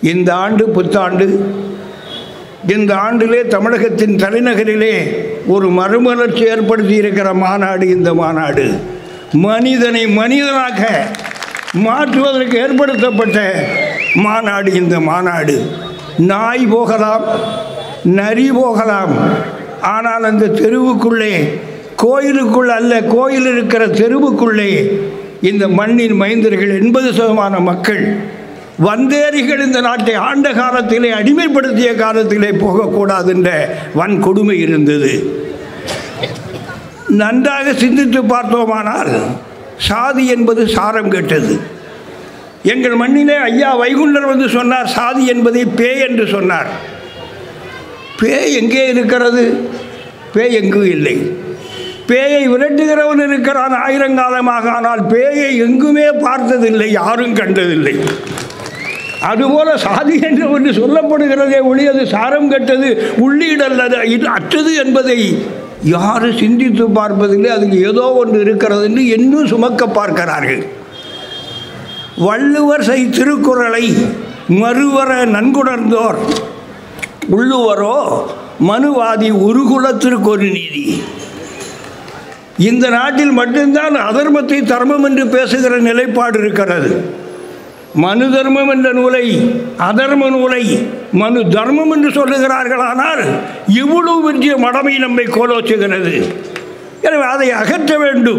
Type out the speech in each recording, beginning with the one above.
இந்த ஆண்டு புத்தாண்டு இந்த ஆண்டிலே தமிழகத்தின் தலைநகரிலே ஒரு மறுமலர்ச்சி ஏற்படுத்தி இருக்கிற மாநாடு இந்த மாநாடு மனிதனை மனிதனாக மாற்றுவதற்கு ஏற்படுத்தப்பட்ட மாநாடு இந்த மாநாடு நாய் போகலாம் நரி போகலாம் ஆனால் அந்த தெருவுக்குள்ளே கோயிலுக்குள் அல்ல கோயில் இருக்கிற தெருவுக்குள்ளே இந்த மண்ணின் மைந்தர்கள் எண்பது சதமான மக்கள் வந்தேரிகள் இந்த நாட்டை ஆண்ட காலத்திலே அடிமைப்படுத்திய காலத்திலே போகக்கூடாது என்ற வன் கொடுமை இருந்தது நன்றாக சிந்தித்து பார்த்தோமானால் சாதி என்பது சாரம் கெட்டது எங்கள் மண்ணிலே ஐயா வைகுண்டர் வந்து சொன்னார் சாதி என்பதை பேய் என்று சொன்னார் பேய் எங்கே இருக்கிறது பேய் எங்கும் இல்லை பேயை விரட்டுகிறவன் இருக்கிறான் ஆயிரங்காலமாக ஆனால் பேயை எங்குமே பார்த்ததில்லை யாரும் கண்டதில்லை அதுபோல சாதி என்று ஒன்று சொல்லப்படுகிறதே ஒளி அது சாரம் கெட்டது உள்ளீடல் அது இது அற்றது என்பதை யாரும் சிந்தித்து பார்ப்பதில்லை அதுக்கு ஏதோ ஒன்று இருக்கிறது என்று இன்னும் சுமக்க பார்க்கிறார்கள் வள்ளுவர் செய் திருக்குறளை மறுவர நன்குணர்ந்தோர் உள்ளுவரோ மனுவாதி உருகுலத்திற்கு ஒரு நீதி இந்த நாட்டில் மட்டும்தான் அதர்மத்தை தர்மம் என்று பேசுகிற நிலைப்பாடு இருக்கிறது மனு தர்மம் என்ற நூலை அதர்ம நூலை மனு தர்மம் என்று சொல்லுகிறார்களானால் இவ்வளவு பெரிய மடமை நம்மை கோலோச்சுகிறது எனவே அதை அகற்ற வேண்டும்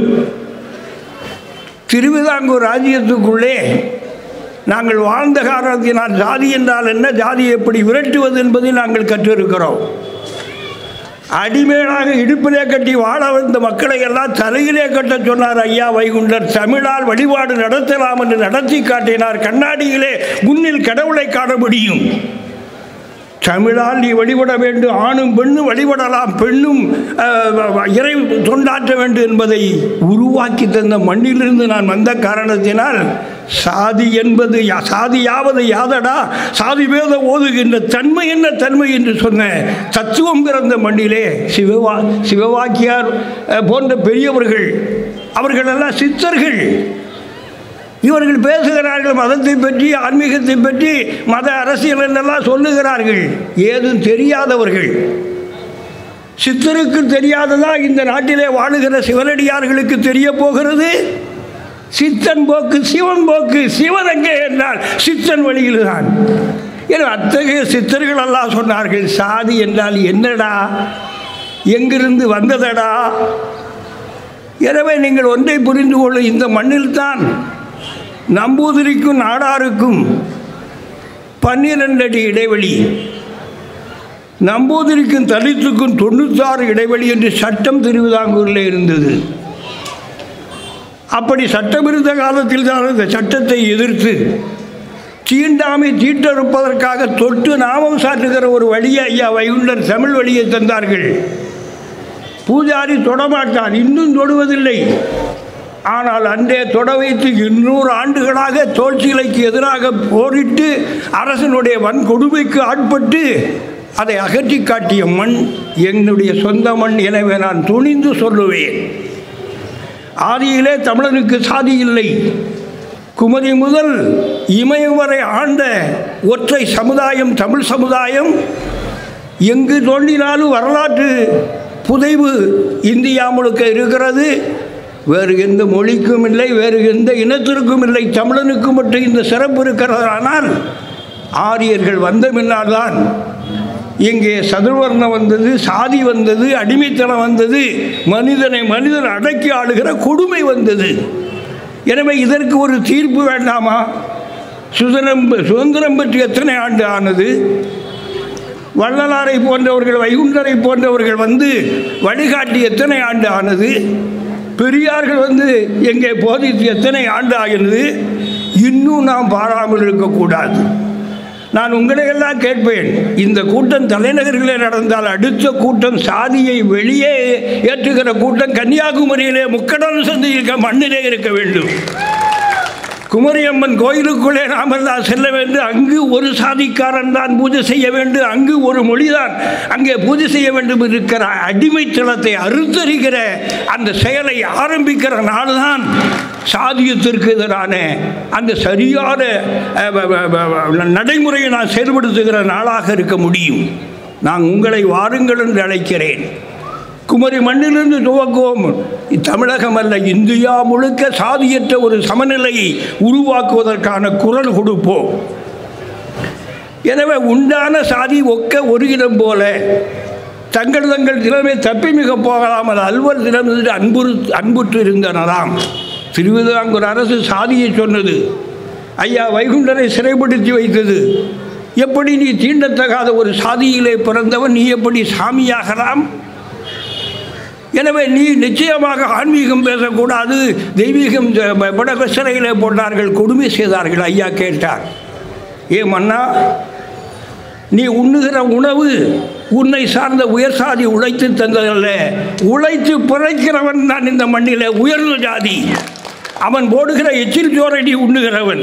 திருவிதாங்கூர் ராஜ்யத்துக்குள்ளே நாங்கள் வாழ்ந்த காரணத்தினால் ஜாதி என்றால் என்ன ஜாதியை எப்படி விரட்டுவது என்பதை நாங்கள் கற்றிருக்கிறோம் அடிமேலாக இடுப்பிலே கட்டி வாழ வந்த மக்களை எல்லாம் தலையிலே கட்ட சொன்னார் ஐயா வைகுண்டர் தமிழால் வழிபாடு நடத்தலாம் என்று நடத்தி காட்டினார் கண்ணாடியிலே முன்னில் கடவுளை காண முடியும் தமிழால் நீ வழிபட வேண்டும் ஆணும் பெண்ணும் வழிபடலாம் பெண்ணும் அஹ், இறை தொண்டாற்ற வேண்டும் என்பதை உருவாக்கி தந்த மண்ணிலிருந்து நான் வந்த காரணத்தினால் சாதி என்பது யா- சாதியாவது யாதடா சாதி வேத ஓதுகின்ற தன்மை என்ன தன்மை என்று சொன்ன தத்துவம் பிறந்த மண்ணிலே சிவவா சிவவாக்கியார் அஹ், போன்ற பெரியவர்கள் அவர்களெல்லாம் சித்தர்கள் இவர்கள் பேசுகிறார்கள் மதத்தை பற்றி ஆன்மீகத்தை பற்றி மத அரசியல் என்றெல்லாம் சொல்லுகிறார்கள் ஏதும் தெரியாதவர்கள் சித்தருக்கு தெரியாததா இந்த நாட்டிலே வாழுகிற சிவனடியார்களுக்கு தெரிய போகிறது சித்தன் போக்கு சிவன் போக்கு சிவன் எங்கே என்றால் சித்தன் வழியில்தான் எனவே அத்தகைய சித்தர்கள் எல்லாம் சொன்னார்கள் சாதி என்றால் என்னடா எங்கிருந்து வந்ததடா எனவே நீங்கள் ஒன்றை புரிந்து கொள்ள இந்த மண்ணில்தான் நம்பூதிரிக்கும் நாடாருக்கும் பன்னிரண்டு அடி இடைவெளி நம்பூதிரிக்கும் தலித்துக்கும் தொண்ணூத்தாறு இடைவெளி என்று சட்டம் திருவிதாங்கூரில் இருந்தது அப்படி சட்டம் இருந்த காலத்தில் தான் இந்த சட்டத்தை எதிர்த்து தீண்டாமை தீட்டறுப்பதற்காக தொட்டு நாமம் சாட்டுகிற ஒரு வழியை ஐயா வைகுண்டர் தமிழ் வழியை தந்தார்கள் பூஜாரி தொடமாட்டான் இன்னும் தொடுவதில்லை ஆனால் அன்றே தொட வைத்து இன்னூறு ஆண்டுகளாக தோல்சிலைக்கு எதிராக போரிட்டு அரசனுடைய வன்கொடுமைக்கு ஆட்பட்டு அதை அகற்றி காட்டிய மண் என்னுடைய சொந்த மண் எனவே நான் துணிந்து சொல்லுவேன் ஆதியிலே தமிழனுக்கு சாதி இல்லை குமரி முதல் இமயம் வரை ஆண்ட ஒற்றை சமுதாயம் தமிழ் சமுதாயம் எங்கு தோண்டினாலும் வரலாற்று புதைவு இந்தியா முழுக்க இருக்கிறது வேறு எந்த மொழிக்கும் இல்லை வேறு எந்த இனத்திற்கும் இல்லை தமிழனுக்கு மட்டும் இந்த சிறப்பு இருக்கிறதானால் ஆரியர்கள் வந்த பின்னால்தான் இங்கே சதுர்வர்ணம் வந்தது சாதி வந்தது அடிமைத்தனம் வந்தது மனிதனை மனிதன் அடக்கி ஆளுகிற கொடுமை வந்தது எனவே இதற்கு ஒரு தீர்ப்பு வேண்டாமா சுதந்திரம் சுதந்திரம் பற்றி எத்தனை ஆண்டு ஆனது வள்ளலாரை போன்றவர்கள் வைகுண்டரை போன்றவர்கள் வந்து வழிகாட்டி எத்தனை ஆண்டு ஆனது பெரியார்கள் வந்து எங்கே போதித்து எத்தனை ஆண்டு ஆகிறது இன்னும் நாம் பாராமல் இருக்கக்கூடாது நான் உங்களையெல்லாம் கேட்பேன் இந்த கூட்டம் தலைநகரிலே நடந்தால் அடுத்த கூட்டம் சாதியை வெளியே ஏற்றுகிற கூட்டம் கன்னியாகுமரியிலே முக்கடல் சந்தையில் மண்ணிலே இருக்க வேண்டும் குமரியம்மன் கோயிலுக்குள்ளே நாமெல்லாம் செல்ல வேண்டும் அங்கு ஒரு சாதிக்காரன் தான் பூஜை செய்ய வேண்டும் அங்கு ஒரு மொழிதான் அங்கே பூஜை செய்ய வேண்டும் இருக்கிற அடிமைத்தளத்தை அறுத்தறிகிற அந்த செயலை ஆரம்பிக்கிற நாள் தான் சாதியத்திற்கு எதிரான அந்த சரியான அஹ், வ- வ- வ- நடைமுறையை நான் செயல்படுத்துகிற நாளாக இருக்க முடியும் நான் உங்களை வாருங்கள் என்று அழைக்கிறேன் குமரி மண்ணிலிருந்து துவக்குவோம் தமிழகம் அல்ல இந்தியா முழுக்க சாதியற்ற ஒரு சமநிலையை உருவாக்குவதற்கான குரல் கொடுப்போம் எனவே உண்டான சாதி ஒக்க ஒரு இடம் போல தங்கள் தங்கள் திறமை தப்பி மிக போகலாமல் அல்வர் திறமிருந்து அன்புறு அன்புற்று இருந்தனராம் திருவிதாங்கூர் அரசு சாதியை சொன்னது ஐயா வைகுண்டரை சிறைப்படுத்தி வைத்தது எப்படி நீ தீண்டத்தகாத ஒரு சாதியிலே பிறந்தவன் நீ எப்படி சாமியாகலாம் எனவே நீ நிச்சயமாக ஆன்மீகம் பேசக்கூடாது தெய்வீகம் வடக சிறையிலே போட்டார்கள் கொடுமை செய்தார்கள் ஐயா கேட்டார் ஏ மன்னா நீ உண்ணுகிற உணவு உன்னை சார்ந்த உயர் சாதி உழைத்து தந்ததல்ல உழைத்து பிழைக்கிறவன் தான் இந்த மண்ணிலே உயர்ந்த ஜாதி அவன் போடுகிற எச்சில் சோறை நீ உண்ணுகிறவன்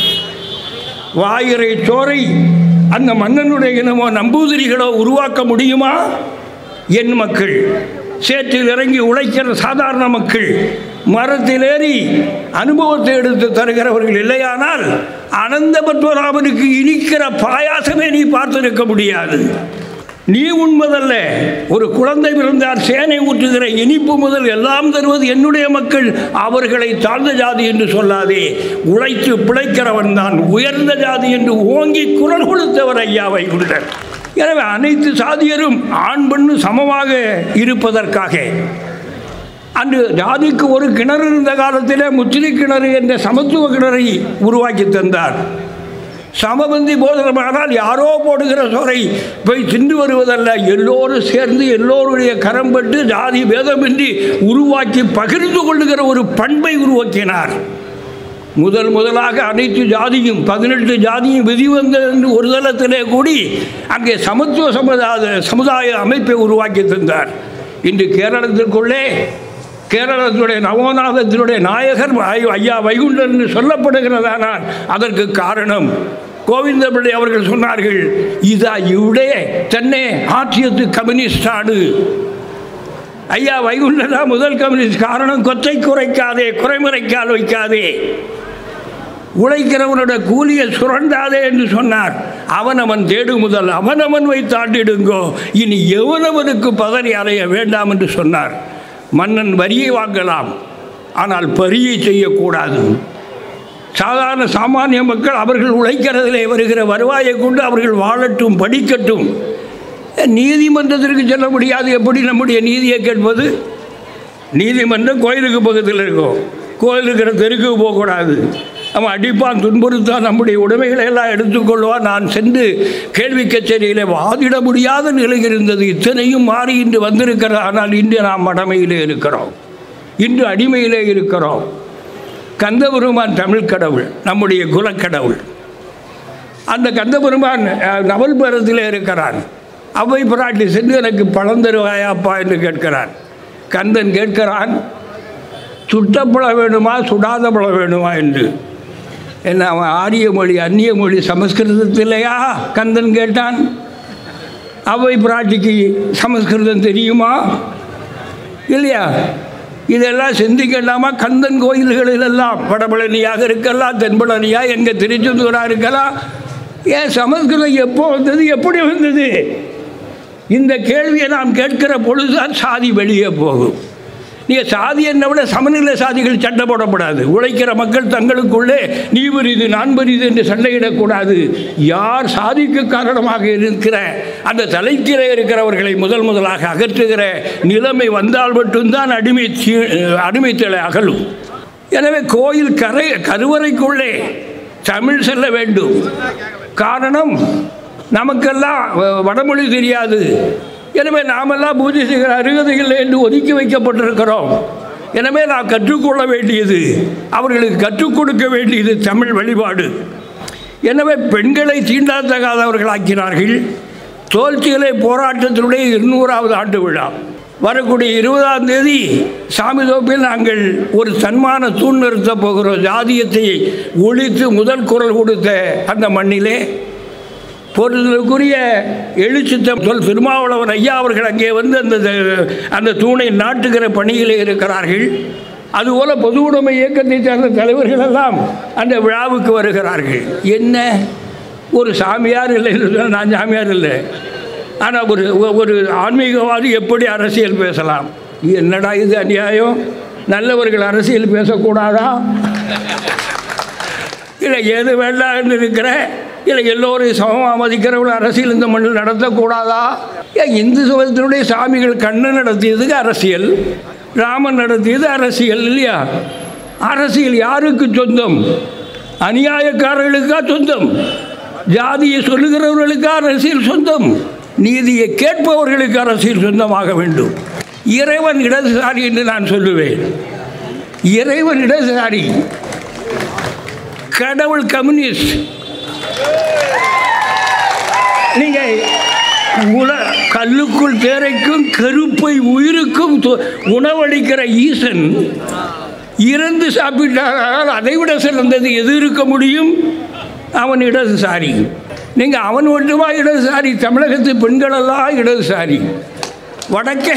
வாயிறை சோறை அந்த மன்னனுடைய இனமோ நம்பூதிரிகளோ உருவாக்க முடியுமா என் மக்கள் சேற்றில் இறங்கி உழைக்கிற சாதாரண மக்கள் மரத்தில் ஏறி அனுபவத்தை எடுத்து தருகிறவர்கள் இல்லையானால் அனந்த பத்மநாபனுக்கு இனிக்கிற பாயாசமே நீ பார்த்திருக்க முடியாது நீ உண்பதல்ல ஒரு குழந்தை பிறந்தார் சேனை ஊற்றுகிற இனிப்பு முதல் எல்லாம் தருவது என்னுடைய மக்கள் அவர்களை தாழ்ந்த ஜாதி என்று சொல்லாதே உழைத்து பிழைக்கிறவன் தான் உயர்ந்த ஜாதி என்று ஓங்கி குரல் கொடுத்தவர் ஐயாவை குண்டர் எனவே அனைத்து சாதியரும் ஆண் பெண்ணு சமமாக இருப்பதற்காக அன்று ஜாதிக்கு ஒரு கிணறு இருந்த காலத்திலே முத்திரி கிணறு என்ற சமத்துவ கிணறை உருவாக்கி தந்தார் சமபந்தி போதனமானால் யாரோ போடுகிற சோறை போய் தின்று வருவதல்ல எல்லோரும் சேர்ந்து எல்லோருடைய கரம்பட்டு ஜாதி பேதமின்றி உருவாக்கி பகிர்ந்து கொள்ளுகிற ஒரு பண்பை உருவாக்கினார் முதல் முதலாக அனைத்து ஜாதியும் பதினெட்டு ஜாதியும் விதி வந்தது என்று ஒரு தளத்திலே கூடி அங்கே சமத்துவ சமுதாய சமுதாய அமைப்பை உருவாக்கி தந்தார் இன்று கேரளத்திற்குள்ளே கேரளத்துடைய நவோநாதத்தினுடைய நாயகர் ஐ- ஐயா வைகுண்டன் என்று சொல்லப்படுகிறதானால் அதற்கு காரணம் கோவிந்தபிள்ளை அவர்கள் சொன்னார்கள் இதா இவிடே தென்னே ஆட்சியத்து கம்யூனிஸ்ட் நாடு ஐயா வைகுண்டனா முதல் கம்யூனிஸ்ட் காரணம் கொச்சை குறைக்காதே குறைமுறைக்கால் வைக்காதே உழைக்கிறவனோட கூலியை சுரண்டாதே என்று சொன்னார் அவனவன் தேடு முதல் அவனவன் வைத்தாண்டிடுங்கோ இனி எவனவனுக்கு பதறி அலைய வேண்டாம் என்று சொன்னார் மன்னன் வரியை வாங்கலாம் ஆனால் பரியை செய்யக்கூடாது சாதாரண சாமானிய மக்கள் அவர்கள் உழைக்கிறதிலே வருகிற வருவாயை கொண்டு அவர்கள் வாழட்டும் படிக்கட்டும் நீதிமன்றத்திற்கு செல்ல முடியாது எப்படி நம்முடைய நீதியை கேட்பது நீதிமன்றம் கோயிலுக்கு பக்கத்தில் இருக்கும் கோயில் இருக்கிற தெருக்கு போகக்கூடாது அவன் அடிப்பான் துன்புறுத்தான் நம்முடைய உடைமைகளை எல்லாம் எடுத்துக்கொள்வான் நான் சென்று கேள்வி கச்சேரியில் வாதிட முடியாத நிலை இருந்தது இத்தனையும் மாறி இன்று வந்திருக்கிறது ஆனால் இன்று நாம் மடமையிலே இருக்கிறோம் இன்று அடிமையிலே இருக்கிறோம் கந்தபெருமான் தமிழ் கடவுள் நம்முடைய குலக்கடவுள் அந்த கந்தபெருமான் அஹ், நவல்பரத்தில் இருக்கிறான் அவை பிராட்டி சென்று எனக்கு பழம் தருவாயாப்பா என்று கேட்கிறான் கந்தன் கேட்கிறான் சுட்ட பழம் வேணுமா சுடாத பழம் வேணுமா என்று என்ன அவன் ஆரிய மொழி அந்நிய மொழி சமஸ்கிருதத்திலேயா கந்தன் கேட்டான் அவை பிராட்டிக்கு சமஸ்கிருதம் தெரியுமா இல்லையா இதெல்லாம் சிந்திக்கலாமா கந்தன் கோயில்களிலெல்லாம் வடபழனியாக இருக்கலாம் தென்பழனியா எங்கே திருச்செந்தூராக இருக்கலாம் ஏன் சமஸ்கிருதம் எப்போ வந்தது எப்படி வந்தது இந்த கேள்வியை நாம் கேட்கிற பொழுதுதான் சாதி வெளியே போகும் நீங்கள் சாதி என்ன விட சமநிலை சாதிகள் சண்டை போடக்கூடாது உழைக்கிற மக்கள் தங்களுக்குள்ளே நீ பெரிது நான் பெரிது என்று சண்டையிடக்கூடாது யார் சாதிக்கு காரணமாக இருக்கிற அந்த தலைக்கீழே இருக்கிறவர்களை முதல் முதலாக அகற்றுகிற நிலைமை வந்தால் மட்டும்தான் அடிமை தீ- அடிமைத்தலை அகலும் எனவே கோயில் கரை கருவறைக்குள்ளே தமிழ் செல்ல வேண்டும் காரணம் நமக்கெல்லாம் வ- வடமொழி தெரியாது எனவே நாமெல்லாம் பூஜை செய்கிற அருகதை இல்லை என்று ஒதுக்கி வைக்கப்பட்டிருக்கிறோம் எனவே நாம் கற்றுக்கொள்ள வேண்டியது அவர்களுக்கு கற்றுக் கொடுக்க வேண்டியது தமிழ் வழிபாடு எனவே பெண்களை தீண்டாத்தகாதவர்கள் ஆக்கினார்கள் தோல்ச்சிகளை போராட்டத்தினுடைய இருநூறாவது ஆண்டு விழா வரக்கூடிய இருபதாம் தேதி சாமி தோப்பில் நாங்கள் ஒரு சன்மான தூண் நிறுத்தப் போகிறோம் ஜாதியத்தை ஒழித்து முதல் குரல் கொடுத்த அந்த மண்ணிலே பொருளுக்குரிய எழுச்சித்தம் சொல் திருமாவளவன் ஐயா அவர்கள் அங்கே வந்து அந்த அந்த தூணை நாட்டுகிற பணியிலே இருக்கிறார்கள் அதுபோல பொது உடைமை இயக்கத்தை சார்ந்த தலைவர்கள் எல்லாம் அந்த விழாவுக்கு வருகிறார்கள் என்ன ஒரு சாமியார் இல்லை என்று சொன்னால் நான் சாமியார் இல்லை ஆனால் ஒரு ஒரு ஆன்மீகவாதி எப்படி அரசியல் பேசலாம் என்னடா இது அநியாயம் நல்லவர்கள் அரசியல் பேசக்கூடாதா இல்லை எது வேண்டாம்னு இருக்கிற இல்லை எல்லோரையும் சமமாக மதிக்கிறவர்கள் அரசியல் இந்த மண்ணில் நடத்தக்கூடாதா ஏன் இந்து சமயத்தினுடைய சாமிகள் கண்ணன் நடத்தியதுக்கு அரசியல் ராமன் நடத்தியது அரசியல் இல்லையா அரசியல் யாருக்கு சொந்தம் அநியாயக்காரர்களுக்கா சொந்தம் ஜாதியை சொல்லுகிறவர்களுக்கா அரசியல் சொந்தம் நீதியை கேட்பவர்களுக்கு அரசியல் சொந்தமாக வேண்டும் இறைவன் இடதுசாரி என்று நான் சொல்லுவேன் இறைவன் இடதுசாரி கடவுள் கம்யூனிஸ்ட் நீங்க உல கல்லுக்குள் தேரைக்கும் கருப்பை உயிருக்கும் தொ- உணவளிக்கிற ஈசன் இறந்து சாப்பிட்டால் அதை விட சிறந்தது எது இருக்க முடியும் அவன் இடதுசாரி நீங்கள் அவன் மட்டுமா இடதுசாரி தமிழகத்து பெண்களெல்லாம் இடதுசாரி வடக்கே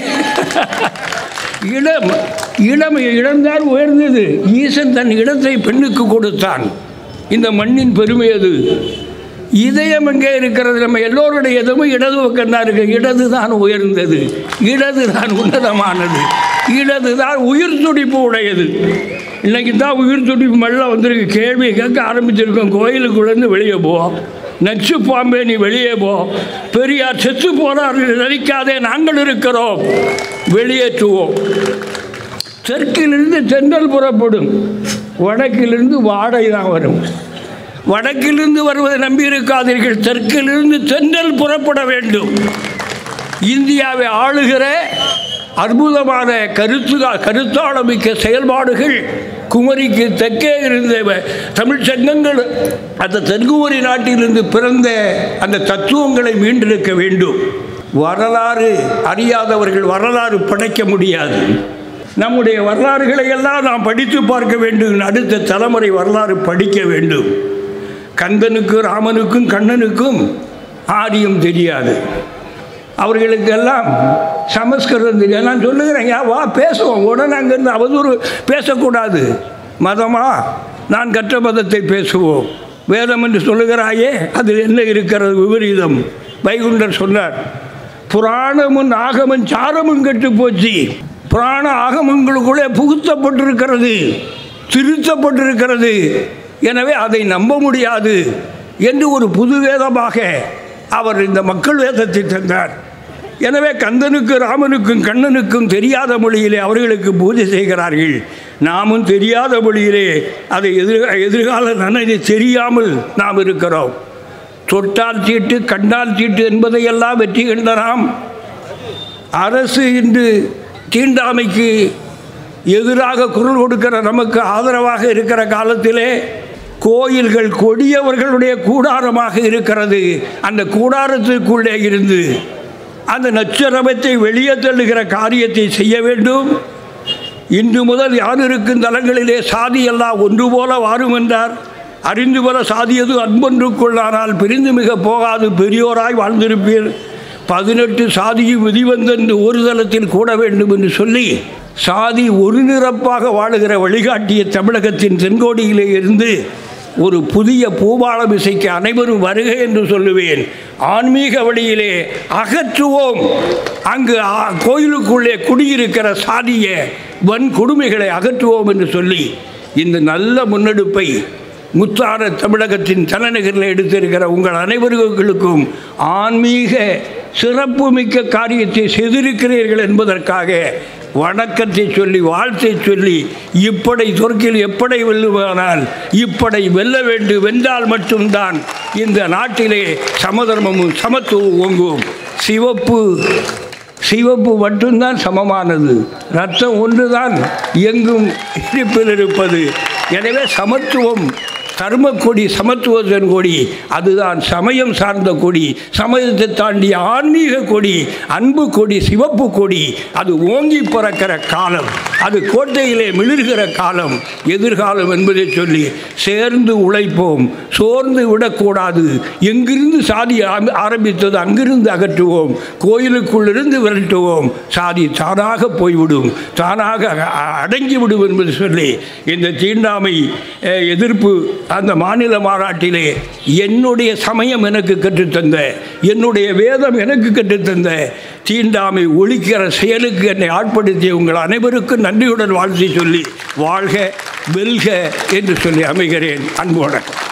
இடம் இடம் இடம்தான் உயர்ந்தது ஈசன் தன் இடத்தை பெண்ணுக்கு கொடுத்தான் இந்த மண்ணின் பெருமை அது இதயம் எங்கே இருக்கிறது நம்ம எல்லோருடைய இதமும் இடது பக்கம் தான் இருக்கு இடது தான் உயர்ந்தது இடது தான் உன்னதமானது இடது தான் உயிர் துடிப்பு உடையது இன்னைக்கு தான் உயிர் துடிப்பு மெல்ல வந்திருக்கு கேள்வி கேட்க ஆரம்பிச்சிருக்கோம் கோயிலுக்குள்ளேருந்து வெளியே போ நச்சு பாம்பே நீ வெளியே போ பெரியார் செத்து போனார்கள் நினைக்காதே நாங்கள் இருக்கிறோம் வெளியேற்றுவோம் தெற்கிலிருந்து தென்றல் புறப்படும் வடக்கிலிருந்து வாடை தான் வரும் வடக்கிலிருந்து வருவதை நம்பி இருக்காதீர்கள் தெற்கிலிருந்து தென்றல் புறப்பட வேண்டும் இந்தியாவை ஆளுகிற அற்புதமான கருத்து கருத்தாளமிக்க செயல்பாடுகள் குமரிக்கு தெற்கே இருந்த வ- தமிழ் சங்கங்கள் அந்த தென்குமரி நாட்டிலிருந்து பிறந்த அந்த தத்துவங்களை மீண்டெடுக்க வேண்டும் வரலாறு அறியாதவர்கள் வரலாறு படைக்க முடியாது நம்முடைய வரலாறுகளை எல்லாம் நாம் படித்து பார்க்க வேண்டும் அடுத்த தலைமுறை வரலாறு படிக்க வேண்டும் கந்தனுக்கும் ராமனுக்கும் கண்ணனுக்கும் ஆரியம் தெரியாது அவர்களுக்கெல்லாம் சமஸ்கிருதம் தெரியாது நான் சொல்லுகிறேன் யா வா பேசுவோம் உடனே அங்கேருந்து அவதூறு பேசக்கூடாது மதமா நான் கற்ற மதத்தை பேசுவோம் வேதம் என்று சொல்லுகிறாயே அதில் என்ன இருக்கிறது விபரீதம் வைகுண்டர் சொன்னார் புராணமும் ஆகமும் சாரமும் கெட்டு போச்சு புராண ஆகமங்களுக்குள்ளே புகுத்தப்பட்டிருக்கிறது திருத்தப்பட்டிருக்கிறது எனவே அதை நம்ப முடியாது என்று ஒரு புது வேதமாக அவர் இந்த மக்கள் வேதத்தை தந்தார் எனவே கந்தனுக்கும் ராமனுக்கும் கண்ணனுக்கும் தெரியாத மொழியிலே அவர்களுக்கு பூஜை செய்கிறார்கள் நாமும் தெரியாத மொழியிலே அதை எதிர் எதிர்கால நனதை தெரியாமல் நாம் இருக்கிறோம் தொட்டால் தீட்டு கண்டால் தீட்டு என்பதையெல்லாம் வெற்றி கண்ட நாம் அரசு இன்று தீண்டாமைக்கு எதிராக குரல் கொடுக்கிற நமக்கு ஆதரவாக இருக்கிற காலத்திலே கோயில்கள் கொடியவர்களுடைய கூடாரமாக இருக்கிறது அந்த கூடாரத்திற்குள்ளே இருந்து அந்த நச்சரவத்தை வெளியே தள்ளுகிற காரியத்தை செய்ய வேண்டும் இன்று முதல் யார் இருக்கும் தலங்களிலே சாதி எல்லாம் ஒன்று போல வாரும் என்றார் அறிந்து வர சாதியது அன்பொன்றுக்குள்ளானால் பிரிந்து மிக போகாது பெரியோராய் வாழ்ந்திருப்பீர் பதினெட்டு சாதியும் விதிவந்தென்று ஒரு தளத்தில் கூட வேண்டும் என்று சொல்லி சாதி ஒரு நிரப்பாக வாழுகிற வழிகாட்டிய தமிழகத்தின் தென்கோடியிலே இருந்து ஒரு புதிய பூபாலம் இசைக்கு அனைவரும் வருக என்று சொல்லுவேன் ஆன்மீக வழியிலே அகற்றுவோம் அங்கு ஆ- கோயிலுக்குள்ளே குடியிருக்கிற சாதிய வன் கொடுமைகளை அகற்றுவோம் என்று சொல்லி இந்த நல்ல முன்னெடுப்பை முத்தான தமிழகத்தின் தலைநகரில் எடுத்திருக்கிற உங்கள் அனைவர்களுக்கும் ஆன்மீக சிறப்புமிக்க காரியத்தை செய்திருக்கிறீர்கள் என்பதற்காக வணக்கத்தை சொல்லி வாழ்த்தை சொல்லி இப்படை சொற்கில் எப்படை வெல்லுவானால் இப்படை வெல்ல வேண்டும் வென்றால் மட்டும்தான் இந்த நாட்டிலே சமதர்மமும் சமத்துவம் ஓங்கும் சிவப்பு சிவப்பு மட்டும்தான் சமமானது ரத்தம் ஒன்றுதான் எங்கும் இருப்பில் இருப்பது எனவே சமத்துவம் தர்ம கொடி சமத்துவத்தின் கொடி அதுதான் சமயம் சார்ந்த கொடி சமயத்தை தாண்டிய ஆன்மீக கொடி அன்பு கொடி சிவப்பு கொடி அது ஓங்கி பறக்கிற காலம் அது கோட்டையிலே மிளிர்கிற காலம் எதிர்காலம் என்பதை சொல்லி சேர்ந்து உழைப்போம் சோர்ந்து விடக்கூடாது எங்கிருந்து சாதி ஆரம்பி- ஆரம்பித்தது அங்கிருந்து அகற்றுவோம் கோயிலுக்குள்ளிருந்து விரட்டுவோம் சாதி தானாக போய்விடும் தானாக அ- அடங்கிவிடும் என்பது சொல்லி இந்த தீண்டாமை அஹ், எதிர்ப்பு அந்த மாநில மாநாட்டிலே என்னுடைய சமயம் எனக்கு கற்றுத்தந்த என்னுடைய வேதம் எனக்கு கற்றுத்தந்த தீண்டாமை ஒழிக்கிற செயலுக்கு என்னை ஆட்படுத்திய உங்கள் அனைவருக்கும் நன்றியுடன் வாழ்த்தி சொல்லி வாழ்க வெல்க என்று சொல்லி அமைகிறேன் அன்பு வணக்கம்